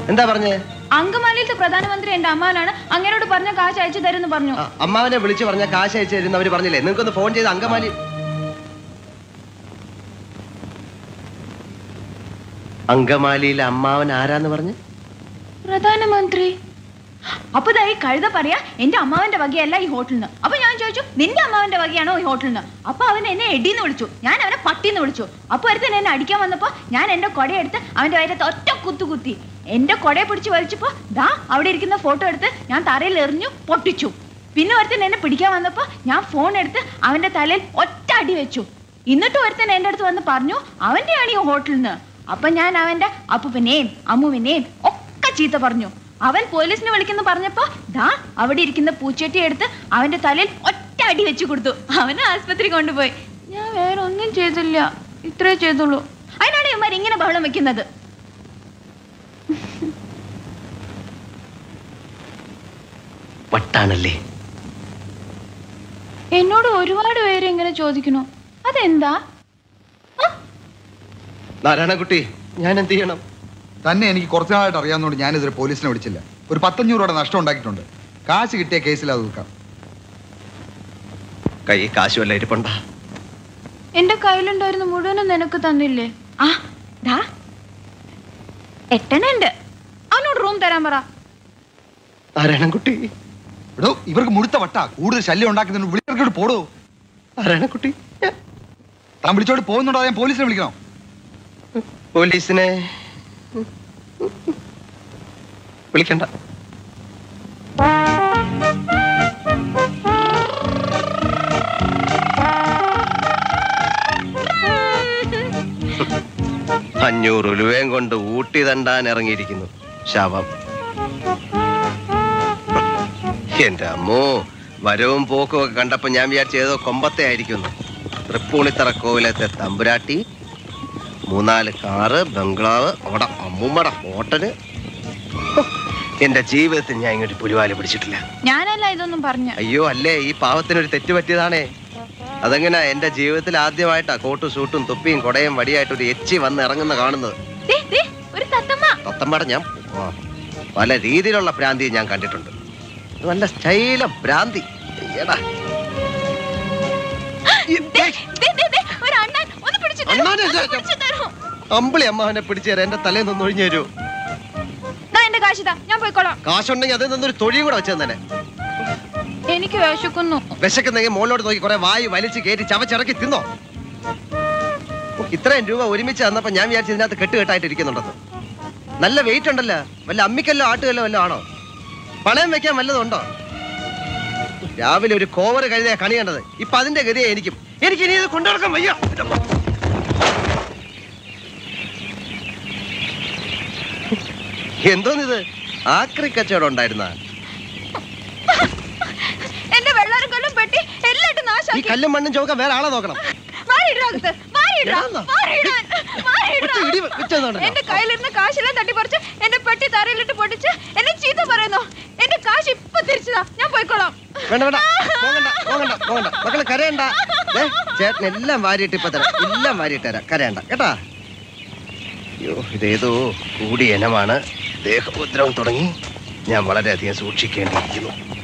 എന്താ പറഞ്ഞേ അങ്കമാലിയിലത്തെ പ്രധാനമന്ത്രി എന്റെ അമ്മാനാണ് അങ്ങനോട് പറഞ്ഞ കാശ് അയച്ചു തരുമെന്ന് പറഞ്ഞു ആ, അമ്മാവനെ വിളിച്ചു പറഞ്ഞ കാശ് അയച്ചു തരുന്ന അവര് പറഞ്ഞില്ലേ നിങ്ങൾക്കൊന്ന് ഫോൺ ചെയ്ത് അങ്കമാലി അങ്കമാലിയിലെ അമ്മാവൻ ആരാന്ന് പറഞ്ഞു പ്രധാനമന്ത്രി അപ്പൊ ദാ ഈ കഴുത പറയാ എന്റെ അമ്മാവന്റെ വകയല്ല ഈ ഹോട്ടലിന് അപ്പൊ ഞാൻ ചോദിച്ചു നിന്റെ അമ്മാവന്റെ വകയാണോ ഈ ഹോട്ടലിന് അപ്പൊ അവൻ എന്നെ എടിന്ന് വിളിച്ചു ഞാൻ അവനെ പട്ടിന്ന് വിളിച്ചു അപ്പൊ ഒരുത്തൻ എന്നെ അടിക്കാൻ വന്നപ്പോ ഞാൻ എന്റെ കൊടയെടുത്ത് അവന്റെ വയറ്റത്ത് ഒറ്റ കുത്തു കുത്തി എന്റെ കൊടയെ പിടിച്ച് വലിച്ചപ്പോ ദാ അവിടെ ഇരിക്കുന്ന ഫോട്ടോ എടുത്ത് ഞാൻ തറയിൽ എറിഞ്ഞു പൊട്ടിച്ചു പിന്നെ ഒരുത്തൻ എന്നെ പിടിക്കാൻ വന്നപ്പോ ഞാൻ ഫോൺ എടുത്ത് അവന്റെ തലയിൽ ഒറ്റ അടി വെച്ചു എന്നിട്ട് ഒരുത്തൻ എന്റെ അടുത്ത് വന്ന് പറഞ്ഞു അവന്റെയാണ് ഈ ഹോട്ടലിൽ നിന്ന് അപ്പൊ ഞാൻ അവന്റെ അപ്പുവിനെയും അമ്മുവിനെയും ഒക്കെ ചീത്ത പറഞ്ഞു അവൻ പോലീസിനെ വിളിക്കുന്നു പറഞ്ഞപ്പോ ദാ അവിടെ ഇരിക്കുന്ന പൂച്ചട്ടി എടുത്ത് അവന്റെ തലയിൽ ഒറ്റ അടി വെച്ചു കൊടുത്തു അവനെ ആസ്പത്രി കൊണ്ടുപോയി ഞാൻ വേറെ ഒന്നും ചെയ്തില്ല ഇത്രേ ചെയ്തുള്ളൂ അതിനാണ് ഇവന്മാർ ഇങ്ങനെ ബഹളം വെക്കുന്നത് വട്ടാണല്ലേ എന്നോട് ഒരുപാട് പേര് ഇങ്ങനെ ചോദിക്കണു അതെന്താ ആ? നാരായണക്കുട്ടി ഞാൻ എന്ത് ചെയ്യണം തന്നെ എനിക്ക് കുറച്ചു നാളായിട്ട് അറിയാവുന്നതുകൊണ്ട് ഞാനിതുവരെ പോലീസിനെ വിളിച്ചില്ല ഒരു പത്തഞ്ഞൂറ് രൂപയുടെ നഷ്ടം ഉണ്ടാക്കിയിട്ടുണ്ട് കാശ് കിട്ടിയ കേസിൽ അത് തീർക്കാം കൈ കാശ് വല്ല ഇരിപ്പണ്ട എന്റെ കയ്യിലുണ്ടായിരുന്ന മുഴുവനും നിനക്ക് തന്നില്ലേ ആ ദാ എട്ടനുണ്ട് അവനോട് റൂം തരാൻ പറ നാരായണൻകുട്ടി എടോ ഇവർക്ക് മുഴുത്ത വട്ട കൂടുതൽ ശല്യം ഉണ്ടാക്കുന്നതിന് വിളിച്ചോട് പോടോ നാരായണൻകുട്ടി താൻ വിളിച്ചോട് പോകുന്നുണ്ടോ ഞാൻ പോലീസിനെ വിളിക്കണോ പോലീസിനെ വിളിക്കണ്ട അഞ്ഞൂറ് ഉലുവയും കൊണ്ട് ഊട്ടി തണ്ടാൻ ഇറങ്ങിയിരിക്കുന്നു ശവം എന്റെ അമ്മോ വരവും പോക്കും ഒക്കെ കണ്ടപ്പോ ഞാൻ വിചാരിച്ച ഏതോ കൊമ്പത്തെ ആയിരിക്കുന്നു തൃപ്പൂണിത്തറ കോവിലത്തെ തമ്പുരാട്ടി മൂന്നാല് കാറ് ബംഗ്ലാവ് അവിടെ അമ്മൂമ്മയുടെ ഹോട്ടല് ഹോ, എന്റെ ജീവിതത്തിൽ ഞാൻ ഇങ്ങോട്ട് പുലിവാല് പിടിച്ചിട്ടില്ല ഞാനല്ല ഇതൊന്നും പറഞ്ഞ അയ്യോ അല്ലേ ഈ പാവത്തിനൊരു തെറ്റ് പറ്റിയതാണേ അതെങ്ങനാ എന്റെ ജീവിതത്തിൽ ആദ്യമായിട്ടാ കോട്ടും സൂട്ടും തൊപ്പിയും കൊടയും വടിയായിട്ട് ഒരു എച്ചി വന്ന് ഇറങ്ങുന്ന കാണുന്നത് ഒരു തത്തമ്മ തത്തമ്മയുടെ ഞാൻ ആ, പല രീതിയിലുള്ള ഭ്രാന്തി ഞാൻ കണ്ടിട്ടുണ്ട് ഇത് നല്ല സ്റ്റൈല ഭ്രാന്തി എടാ ദേ, ദേ, ദേ, ദേ, ഒരു അണ്ണൻ ഒന്ന് പിടിച്ചു തരൂ, അണ്ണാനെ ഒന്ന് ഞാൻ- പിടിച്ചു തരൂ. അമ്പിളി അമ്മാവനെ പിടിച്ചു തരാം എന്റെ തലേന്ന് ഒന്ന് ഒഴിഞ്ഞു തരൂ ദാ എന്റെ കാശിതാ ഞാൻ പോയിക്കോളാം കാശുണ്ടെങ്കിൽ അതിൽ നിന്നൊരു തൊഴിയും കൂടെ വെച്ചു തന്നെ എനിക്ക് വിശക്കുന്നു വിശക്കുന്നെങ്കിൽ മുകളിലോട്ട് നോക്കി കുറെ വായു വലിച്ച് കയറ്റി ചവച്ചിറക്കി തിന്നോ ഓ, ഇത്രയും രൂപ ഒരുമിച്ച് തന്നപ്പോ ഞാൻ വിചാരിച്ചു ഇതിനകത്ത് കെട്ടുകെട്ടായിട്ട് ഇരിക്കുന്നുണ്ടെന്ന് നല്ല വെയിറ്റ് ഉണ്ടല്ലോ വല്ല അമ്മിക്കല്ലോ ആട്ടുകല്ലോ വല്ലതും ആണോ പണയം വെക്കാൻ വല്ലതും ഉണ്ടോ രാവിലെ ഒരു കോവർ കഴുതിയ കണി കണ്ടത് ഇപ്പൊ അതിന്റെ ഗതിയെ എനിക്കും എനിക്ക് ഇനി ഇത് കൊണ്ടുനടക്കാൻ വയ്യ എന്തോന്നിത് ആക്രി കച്ചവടം ഉണ്ടായിരുന്ന എന്റെ വെള്ളാരം കൊല്ലും പെട്ടി എല്ലായിട്ടും ഈ നാശാക്കി കല്ലും മണ്ണും ചോക്കാൻ വേറെ ആളെ നോക്കണം മാറിയിടാ അകത്ത്. മാറിയിടാ. ഇടാന്നോ? മാറിയിടാൻ. മാറിയിടാ. ഒറ്റ ഇടി വെച്ചതുകൊണ്ടാണോ? എന്റെ കയ്യിലിരുന്ന കാശെല്ലാം തട്ടിപ്പറിച്ച് എന്റെ പെട്ടി തറയിലിട്ട് പൊട്ടിച്ച് എന്നെ ചീത്ത പറയുന്നു എന്റെ കാശ് ഇപ്പൊ തിരിച്ചതാ ഞാൻ പോയിക്കോളാം വേണ്ട വേണ്ട പോകണ്ട പോകണ്ട പോകണ്ട മക്കള് കരയണ്ട ദേ, ചേട്ടൻ എല്ലാം വാരിയിട്ട് ഇപ്പൊ തരാം എല്ലാം വാരിയിട്ട് തരാം കരയണ്ട കേട്ടാ അയ്യോ ഇതേതോ കൂടിയ ഇനമാണ് ദേഹോദ്രവം തുടങ്ങി ഞാൻ വളരെയധികം സൂക്ഷിക്കേണ്ടിയിരിക്കുന്നു